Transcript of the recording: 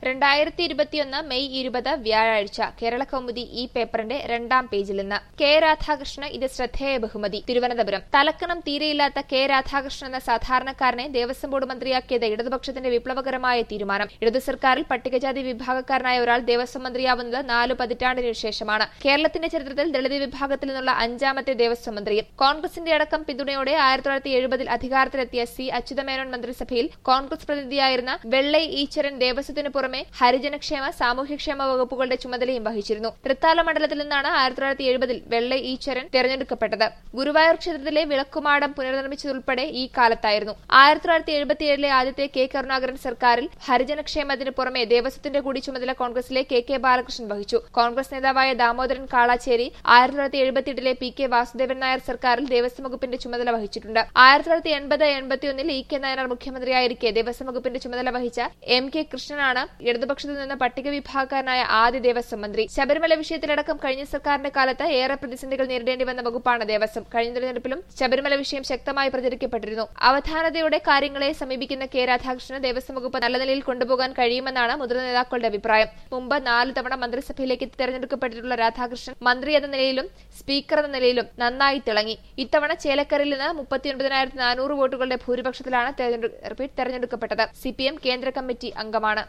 രണ്ടായിരത്തി ഇരുപത്തിയൊന്ന് മെയ് ഇരുപത് വ്യാഴാഴ്ച കേരള കൗമുദി ഈ പേപ്പറിന്റെ രണ്ടാം പേജിൽ നിന്ന് കെ രാധാകൃഷ്ണന് ഇത് ശ്രദ്ധേയ ബഹുമതി തിരുവനന്തപുരം തലക്കണം തീരെയില്ലാത്ത കെ രാധാകൃഷ്ണൻ എന്ന സാധാരണക്കാരനെ ദേവസ്വം ബോർഡ് മന്ത്രിയാക്കിയത് ഇടതുപക്ഷത്തിന്റെ വിപ്ലവകരമായ തീരുമാനം ഇടതു സർക്കാരിൽ പട്ടികജാതി വിഭാഗക്കാരനായ ഒരാൾ ദേവസ്വം മന്ത്രിയാവുന്നത് നാലു പതിറ്റാണ്ടിനു ശേഷമാണ് കേരളത്തിന്റെ ചരിത്രത്തിൽ ദളിത് വിഭാഗത്തിൽ നിന്നുള്ള അഞ്ചാമത്തെ ദേവസ്വം മന്ത്രിയും കോൺഗ്രസിന്റെ അടക്കം പിന്തുണയോടെ ആയിരത്തി തൊള്ളായിരത്തി എഴുപതിൽ അധികാരത്തിലെത്തിയ സി അച്യുതമേനോൻ മന്ത്രിസഭയിൽ കോൺഗ്രസ് പ്രതിനിധിയായിരുന്ന വെള്ളൈ ഈശ്വരൻ ദേവസ്വത്തിനു പുറമെ ഹരിജനക്ഷേമ സാമൂഹ്യക്ഷേമ വകുപ്പുകളുടെ ചുമതലയും വഹിച്ചിരുന്നു തൃത്താല മണ്ഡലത്തിൽ നിന്നാണ് ആയിരത്തി തൊള്ളായിരത്തി എഴുപതിൽ വെള്ളൈ ഈശ്വരൻ തെരഞ്ഞെടുക്കപ്പെട്ടത് ഗുരുവായൂർ ക്ഷേത്രത്തിലെ വിളക്കുമാടം പുനർനിർമ്മിച്ചതുൾപ്പെടെ ഈ കാലത്തായിരുന്നു ആയിരത്തി തൊള്ളായിരത്തി എഴുപത്തിയേഴിലെ ആദ്യത്തെ കെ കരുണാകരൻ സർക്കാരിൽ ഹരിജനക്ഷേമത്തിന് പുറമെ ദേവസ്വത്തിന്റെ കൂടി ചുമതല കോൺഗ്രസിലെ കെ കെ ബാലകൃഷ്ണൻ വഹിച്ചു കോൺഗ്രസ് നേതാവായ ദാമോദരൻ കാളാച്ചേരി ആയിരത്തി തൊള്ളായിരത്തി എഴുപത്തിയെട്ടിലെ പി കെ വാസുദേവൻ നായർ സർക്കാരിൽ ദേവസ്വം വകുപ്പിന്റെ ചുമതല വഹിച്ചിട്ടുണ്ട് ആയിരത്തി തൊള്ളായിരത്തി എൺപത് എൺപത്തിയൊന്നിൽ ഇ കെ നായനാർ മുഖ്യമന്ത്രിയായിരിക്കെ ദേവസ്വം വകുപ്പിന്റെ ചുമതല വഹിച്ച എം കെ കൃഷ്ണനാണ് ഇടതുപക്ഷത്തു നിന്ന് പട്ടിക വിഭാഗക്കാരനായ ആദ്യ ദേവസ്വം മന്ത്രി ശബരിമല വിഷയത്തിലടക്കം കഴിഞ്ഞ സർക്കാരിന്റെ കാലത്ത് ഏറെ പ്രതിസന്ധികൾ നേരിടേണ്ടി വന്ന വകുപ്പാണ് ദേവസ്വം കഴിഞ്ഞ തെരഞ്ഞെടുപ്പിലും ശബരിമല വിഷയം ശക്തമായി പ്രചരിക്കപ്പെട്ടിരുന്നു അവധാനതയോടെ കാര്യങ്ങളെ സമീപിക്കുന്ന കെ രാധാകൃഷ്ണന് ദേവസ്വം വകുപ്പ് നല്ല നിലയിൽ കൊണ്ടുപോകാൻ കഴിയുമെന്നാണ് മുതിർന്ന നേതാക്കളുടെ അഭിപ്രായം മുമ്പ് നാല് തവണ മന്ത്രിസഭയിലേക്ക് തെരഞ്ഞെടുക്കപ്പെട്ടിട്ടുള്ള രാധാകൃഷ്ണൻ മന്ത്രി എന്ന നിലയിലും സ്പീക്കർ എന്ന നിലയിലും നന്നായി തിളങ്ങി ഇത്തവണ ചേലക്കരയിൽ നിന്ന് മുപ്പത്തിയൊൻപതിനായിരത്തി നാനൂറ് വോട്ടുകളുടെ ഭൂരിപക്ഷത്തിലാണ് തെരഞ്ഞെടുക്കപ്പെട്ടത് സിപിഎം കേന്ദ്ര കമ്മിറ്റി അംഗമാണ്